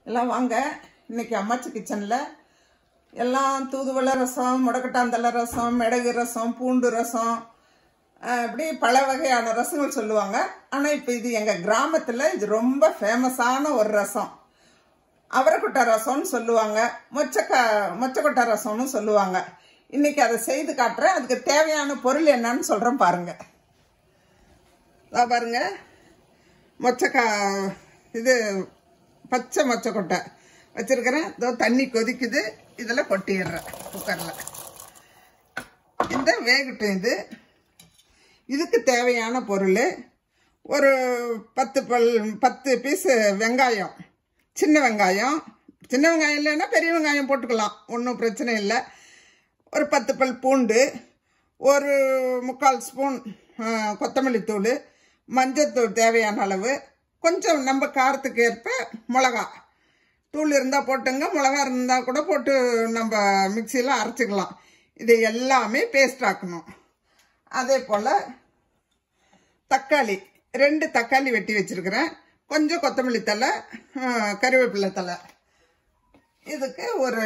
எல்லாம் வாங்க இன்னைக்கு அம்மாச்சி கிச்சனில் எல்லாம் தூதுவளை ரசம் முடக்கட்டாந்தலை ரசம் மிளகு ரசம் பூண்டு ரசம் அஹ், இப்படி பல வகையான ரசங்கள் சொல்லுவாங்க ஆனால் இப்போ இது எங்கள் கிராமத்தில் இது ரொம்ப ஃபேமஸான ஒரு ரசம் அவரைக்கொட்டை ரசம்னு சொல்லுவாங்க மொச்சக்கா மொச்சக்கொட்டை ரசம்னு சொல்லுவாங்க இன்னைக்கு அதை செய்து காட்டுறேன் அதுக்கு தேவையான பொருள் என்னன்னு சொல்கிறேன் பாருங்க இதோ பாருங்க மொச்சக்கா இது பச்சை மொச்சக்கொட்டை வச்சிருக்கிறேன் இதோ தண்ணி கொதிக்குது இதில் கொட்டிடுறேன் குக்கரில் இந்த வேகட்டும் இது இதுக்கு தேவையான பொருள் ஒரு பத்து பல் பத்து பீஸு வெங்காயம் சின்ன வெங்காயம் சின்ன வெங்காயம் இல்லைன்னா பெரிய வெங்காயம் போட்டுக்கலாம் ஒன்றும் பிரச்சனை இல்லை ஒரு பத்து பல் பூண்டு ஒரு முக்கால் ஸ்பூன் ஆ, கொத்தமல்லி தூள் மஞ்சத்தூள் தேவையான அளவு கொஞ்சம் நம்ம காரத்துக்கு ஏற்ப மிளகா தூள் இருந்தால் போட்டுங்க மிளகா இருந்தால் கூட போட்டு நம்ம மிக்சியில் அரைச்சிக்கலாம் இது எல்லாமே பேஸ்ட் ஆக்கணும் அதே போல் தக்காளி ரெண்டு தக்காளி வெட்டி வச்சிருக்கிறேன் கொஞ்சம் கொத்தமல்லி தலை ஆ, கருவேப்பிலை தலை இதுக்கு ஒரு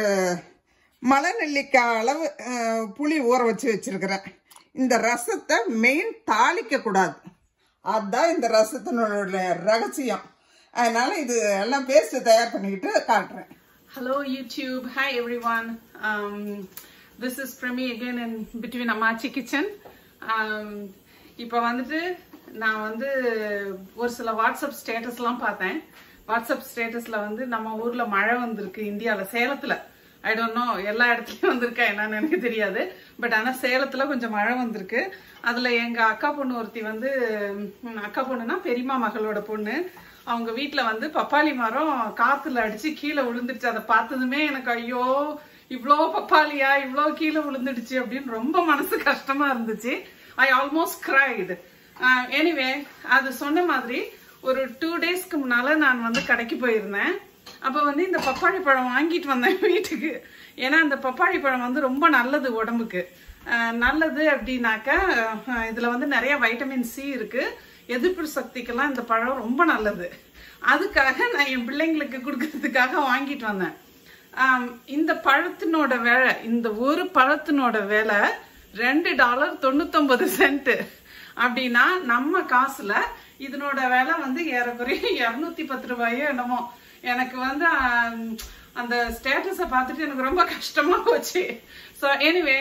மலை நெல்லிக்காய் அளவு ஆ, புளி ஊற வச்சு வச்சிருக்கிறேன் இந்த ரசத்தை மெயின் தாளிக்க கூடாது அதுதான் இந்த ரசத்தினோட ரகசியம் அதனால இது எல்லாம் பேஸ்ட் தயார் பண்ணிக்கிட்டு காட்டுறேன் Hello YouTube. Hi everyone. Um, this is Premi again in between Amachi Kitchen. Um, இப்போ வந்துட்டு நான் வந்து ஒரு சில வாட்ஸ்அப் ஸ்டேட்டஸ்லாம் பார்த்தேன் வாட்ஸ்அப் ஸ்டேட்டஸ்ல வந்து நம்ம ஊர்ல மழை வந்திருக்கு இந்தியாவில் சேலத்துல ஐ டோன்ட் நோ எல்லா இடத்துலயும் வந்திருக்கா என்னன்னு எனக்கு தெரியாது பட் ஆனா சேலத்துல கொஞ்சம் மழை வந்திருக்கு அதுல எங்க அக்கா பொண்ணு ஒருத்தி வந்து ம், அக்கா பொண்ணுனா பெரியம்மா மகளோட பொண்ணு அவங்க வீட்ல வந்து பப்பாளி மரம் காத்துல அடிச்சு கீழே விழுந்துருச்சு அதை பார்த்ததுமே எனக்கு ஐயோ இவ்ளோ பப்பாளியா இவ்ளோ கீழே விழுந்துடுச்சு அப்படின்னு ரொம்ப மனசு கஷ்டமா இருந்துச்சு ஐ ஆல்மோஸ்ட் கிரைடு எனிவே அது சொன்ன மாதிரி ஒரு டூ டேஸ்க்கு முன்னால நான் வந்து கடைக்கு போயிருந்தேன் அப்ப வந்து இந்த பப்பாளி பழம் வாங்கிட்டு வந்தேன் வீட்டுக்கு ஏன்னா இந்த பப்பாளி பழம் வந்து ரொம்ப நல்லது உடம்புக்கு அஹ் நல்லது அப்படின்னாக்க அஹ் இதுல வந்து நிறைய வைட்டமின் சி இருக்கு எதிர்ப்பு சக்திக்கெல்லாம் இந்த பழம் ரொம்ப நல்லது அதுக்காக நான் என் பிள்ளைங்களுக்கு கொடுக்கறதுக்காக வாங்கிட்டு வந்தேன் ஆம், இந்த பழத்தினோட விலை இந்த ஒரு பழத்தினோட விலை ரெண்டு டாலர் தொண்ணூத்தொன்பது சென்ட் அப்படின்னா நம்ம காசுல இதனோட விலை வந்து ஏறக்குறைய இருநூத்தி பத்து ரூபாயோ என்னமோ எனக்கு வந்து ஆம், அந்த ஸ்டேட்டஸை பார்த்துட்டு எனக்கு ரொம்ப கஷ்டமா போச்சு so anyway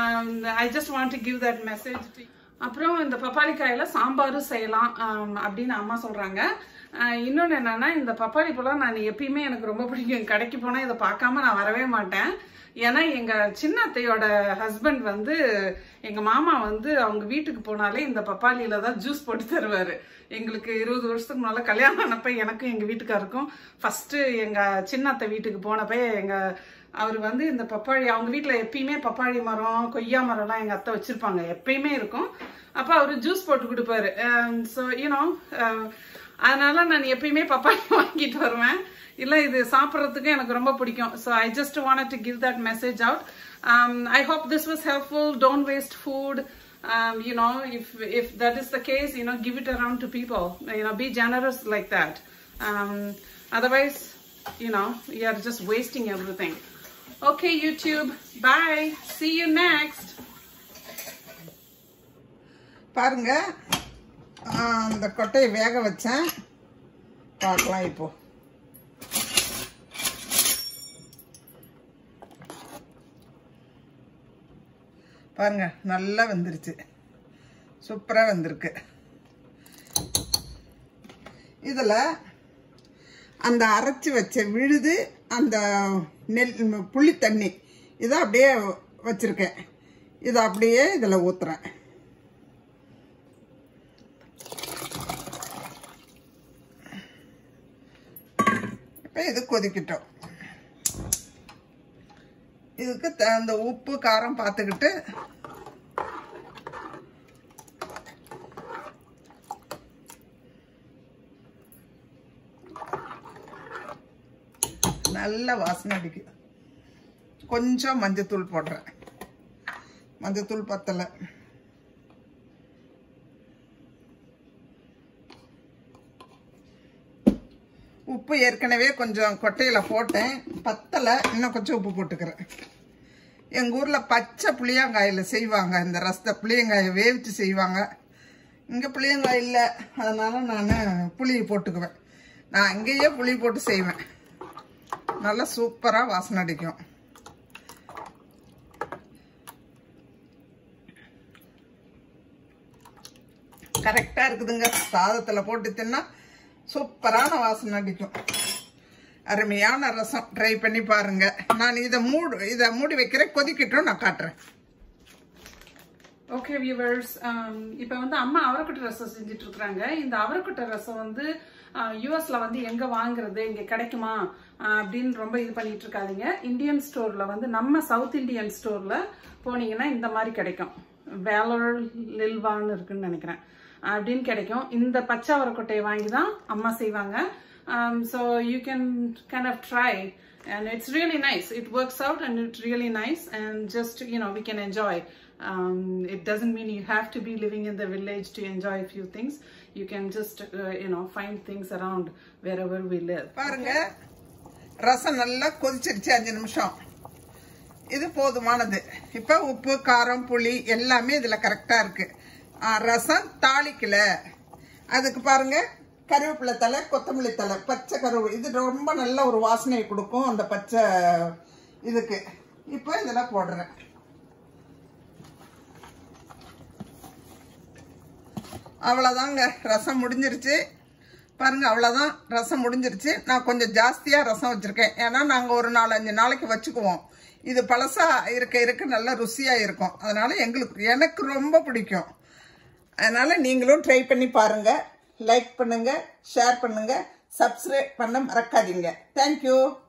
I just want to give that message அப்புறம் இந்த பப்பாளி காயில சாம்பாரும் செய்யலாம் ஆம், அப்படின்னு அம்மா சொல்றாங்க ஆஹ் இன்னொன்னு என்னன்னா இந்த பப்பாளி பழம் நான் எப்பயுமே எனக்கு ரொம்ப பிடிக்கும் கடைக்கு போனா இதை பார்க்காம நான் வரவே மாட்டேன் ஏன்னா எங்க சின்ன அத்தையோட ஹஸ்பண்ட் வந்து எங்க மாமா வந்து அவங்க வீட்டுக்கு போனாலே இந்த பப்பாளியில தான் ஜூஸ் போட்டு தருவாரு எங்களுக்கு இருபது வருஷத்துக்கு முன்னால கல்யாணம் ஆனப்ப எனக்கும் எங்க வீட்டுக்காருக்கும் ஃபர்ஸ்ட் எங்க சின்ன அத்தை வீட்டுக்கு போனப்ப எங்க அவர் வந்து இந்த பப்பாளி அவங்க வீட்ல எப்பயுமே பப்பாளி மரம் கொய்யா மரம்லாம் எங்க அத்தை வச்சிருப்பாங்க எப்பயுமே இருக்கும் அப்ப அவரு ஜூஸ் போட்டு கொடுப்பாரு ஸோ யூனோ அதனால நான் எப்பயுமே பப்பாளி வாங்கிட்டு வருவேன் இல்ல இது சாப்பிட்றதுக்கு எனக்கு ரொம்ப பிடிக்கும் so I just want to give that message out I hope this was helpful don't waste food um, you know, if if that is the case, you know, give it around to people. You know, be generous like that. Um, otherwise, you know, you are just wasting everything. Okay, YouTube. Bye. See you next. பாருங்க ஆ, அந்த கொட்டையை வேக வச்சேன் பார்க்கலாம் இப்போ பாருங்க நல்லா வெந்துருச்சு சூப்பராக வெந்திருக்கு இதில் அந்த அரைச்சி வச்ச விழுது அந்த நெல் புளி தண்ணி இதை அப்படியே வச்சுருக்கேன் இதை அப்படியே இதில் ஊற்றுறேன் இப்போ இது கொதிக்கட்டும் இதுக்கு தகுந்த உப்பு காரம் பார்த்துக்கிட்டு நல்ல வாசனை அடிக்குது கொஞ்சம் மஞ்சத்தூள் போடுறேன் மஞ்சத்தூள் பத்தலை உப்பு உப்பு ஏற்கனவே கொஞ்சம் கொட்டையில் போட்டேன் பத்தலை இன்னும் கொஞ்சம் உப்பு போட்டுக்கிறேன் எங்கள் ஊரில் பச்சை புளியங்காயில் செய்வாங்க இந்த ரசத்தை புளியங்காயை வேவிச்சு செய்வாங்க இங்கே புளியங்காய் இல்லை அதனால நான் புளியை போட்டுக்குவேன் நான் இங்கேயே புளி போட்டு செய்வேன் நல்லா சூப்பராக வாசனை அடிக்கும் கரெக்டாக இருக்குதுங்க சாதத்தில் போட்டு தின்னா சூப்பரான வாசனை அடிக்கும் அருமையான ரசம் ட்ரை பண்ணி பாருங்க நான் இதை மூடு இதை மூடி வைக்கிறேன் கொதிக்கட்டும் நான் காட்டுறேன் ஓகே வியூவர்ஸ் இப்போ வந்து அம்மா அவரைக்கொட்டை ரசம் செஞ்சுட்டு இருக்காங்க இந்த அவரைக்கொட்டை ரசம் வந்து யூஎஸ்ல வந்து எங்க வாங்குறது இங்க கிடைக்குமா அஹ், அப்படின்னு ரொம்ப இது பண்ணிட்டு இருக்காதீங்க இந்தியன் ஸ்டோர்ல வந்து நம்ம சவுத் இந்தியன் ஸ்டோர்ல போனீங்கன்னா இந்த மாதிரி கிடைக்கும் வேலர் லில்வான்னு இருக்குன்னு நினைக்கிறேன் அப்படின்னு கிடைக்கும் இந்த பச்சை அவரைக்கொட்டையை வாங்கி தான் அம்மா செய்வாங்க so you can kind of try and it's really nice it works out and it's really nice and just you know we can enjoy um, it doesn't mean you have to be living in the village to enjoy a few things you can just uh, you know find things around wherever we live பாருங்க ரசம் நல்லா கொதிச்சிருச்சு அஞ்சு நிமிஷம் இது போதுமானது இப்போ உப்பு காரம் புளி எல்லாமே இதில் கரெக்டாக இருக்கு ஆ, ரசம் தாளிக்கல அதுக்கு பாருங்க கருவேப்பிலை தலை கொத்தமல்லி தலை பச்சை கருவே இது ரொம்ப நல்ல ஒரு வாசனையை கொடுக்கும் அந்த பச்சை இதுக்கு இப்போ இதெல்லாம் போடுறேன் அவ்வளோதாங்க ரசம் முடிஞ்சிருச்சு பாருங்க அவ்வளோதான் ரசம் முடிஞ்சிருச்சு நான் கொஞ்சம் ஜாஸ்தியாக ரசம் வச்சுருக்கேன் ஏன்னா நாங்கள் ஒரு நாலஞ்சு நாளைக்கு வச்சுக்குவோம் இது பழசா இருக்க இருக்க நல்ல ருசியாக இருக்கும் அதனால எங்களுக்கு எனக்கு ரொம்ப பிடிக்கும் அதனால நீங்களும் ட்ரை பண்ணி பாருங்க லைக் பண்ணுங்க ஷேர் பண்ணுங்க சப்ஸ்கிரைப் பண்ண மறக்காதீங்க தேங்க்யூ